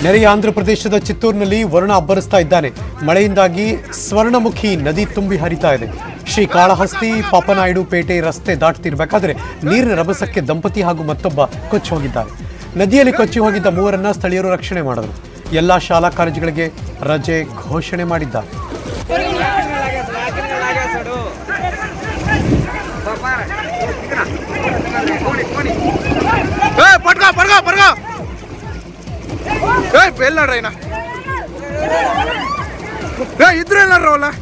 ನೆರೆಯ ಆಂಧ್ರ ಪ್ರದೇಶದ ಚಿತ್ತೂರಿನಲ್ಲಿ ವರುಣ ಅಬ್ಬರಿಸ್ತಾ ಇದ್ದಾನೆ ಮಳೆಯಿಂದಾಗಿ ಸ್ವರ್ಣಮುಖಿ ನದಿ ತುಂಬಿ ಹರಿತಾ ಇದೆ ಶ್ರೀ ಕಾಳಹಸ್ತಿ ಪಾಪನಾಯ್ಡು ಪೇಟೆ ರಸ್ತೆ ದಾಟ್ತಿರ್ಬೇಕಾದ್ರೆ ನೀರಿನ ರಭಸಕ್ಕೆ ದಂಪತಿ ಹಾಗೂ ಮತ್ತೊಬ್ಬ ಕೊಚ್ಚಿ ಹೋಗಿದ್ದಾರೆ ನದಿಯಲ್ಲಿ ಕೊಚ್ಚಿ ಹೋಗಿದ್ದ ಮೂವರನ್ನ ಸ್ಥಳೀಯರು ರಕ್ಷಣೆ ಮಾಡಿದರು ಎಲ್ಲಾ ಶಾಲಾ ಕಾಲೇಜುಗಳಿಗೆ ರಜೆ ಘೋಷಣೆ ಮಾಡಿದ್ದಾರೆ ఏ పట్టుకో పట్టుకో పట్టుకో ఏ వెళ్ళాడు ఆయన ఏ ఇద్దరు వెళ్ళారు వాళ్ళ